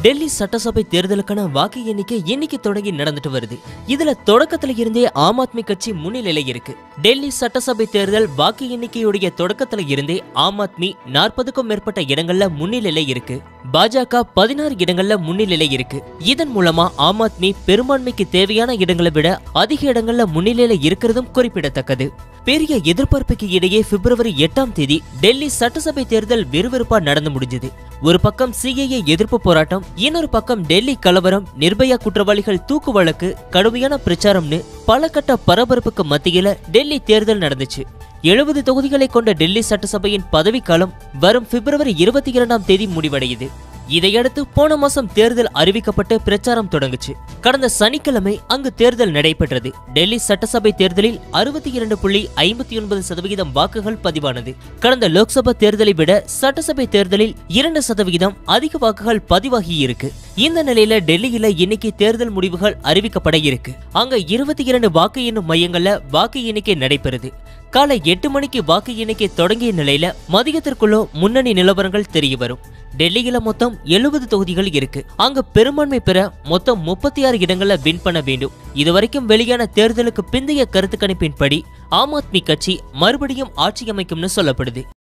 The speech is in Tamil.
டெல்லி சட்டசபை தேர்தலுக்கான வாக்கு எண்ணிக்கை இன்னைக்கு தொடங்கி நடந்துட்டு வருது இதுல தொடக்கத்துல இருந்தே ஆம் ஆத்மி கட்சி முன்னிலையில இருக்கு டெல்லி சட்டசபை தேர்தல் வாக்கு எண்ணிக்கையுடைய தொடக்கத்துல இருந்தே ஆம் ஆத்மி நாற்பதுக்கும் மேற்பட்ட இடங்கள்ல முன்னிலையில இருக்கு பாஜக பதினாறு இடங்கள்ல முன்னிலையில இருக்கு இதன் மூலமா ஆம் ஆத்மி பெரும்பான்மைக்கு தேவையான இடங்களை விட அதிக இடங்கள்ல முன்னிலையில இருக்கிறதும் குறிப்பிடத்தக்கது பெரிய எதிர்பார்ப்புக்கு இடையே பிப்ரவரி எட்டாம் தேதி டெல்லி சட்டசபை தேர்தல் விறுவிறுப்பா நடந்து முடிஞ்சது ஒரு பக்கம் சிஏஏ எதிர்ப்பு போராட்டம் இன்னொரு பக்கம் டெல்லி கலவரம் நிர்பயா குற்றவாளிகள் தூக்கு வழக்கு கடுமையான பிரச்சாரம்னு பல கட்ட பரபரப்புக்கு மத்தியில டெல்லி தேர்தல் நடந்துச்சு எழுபது தொகுதிகளை கொண்ட டெல்லி சட்டசபையின் பதவிக்காலம் வரும் பிப்ரவரி இருபத்தி இரண்டாம் தேதி முடிவடையுது இதையடுத்து போன மாசம் தேர்தல் அறிவிக்கப்பட்டு பிரச்சாரம் தொடங்குச்சு கடந்த சனிக்கிழமை அங்கு தேர்தல் நடைபெற்றது டெல்லி சட்டசபை தேர்தலில் அறுபத்தி இரண்டு புள்ளி ஐம்பத்தி ஒன்பது சதவிகிதம் வாக்குகள் பதிவானது கடந்த லோக்சபா தேர்தலை விட சட்டசபை தேர்தலில் இரண்டு சதவிகிதம் அதிக வாக்குகள் பதிவாகி இருக்கு இந்த நிலையில டெல்லியில இன்னைக்கு தேர்தல் முடிவுகள் அறிவிக்கப்பட இருக்கு அங்க இருபத்தி இரண்டு வாக்கு எண்ணும் மையங்கள்ல வாக்கு எண்ணிக்கை நடைபெறுது காலை எட்டு மணிக்கு வாக்கு எண்ணிக்கை தொடங்கிய நிலையில மதியத்திற்குள்ள முன்னணி நிலவரங்கள் தெரிய வரும் டெல்லியில மொத்தம் எழுபது தொகுதிகள் இருக்கு அங்க பெரும்பான்மை பெற மொத்தம் முப்பத்தி ஆறு இடங்கள்ல வின் பண்ண வேண்டும் இதுவரைக்கும் வெளியான தேர்தலுக்கு பிந்தைய கருத்து கணிப்பின்படி ஆம் ஆத்மி கட்சி மறுபடியும் ஆட்சி அமைக்கும்னு சொல்லப்படுது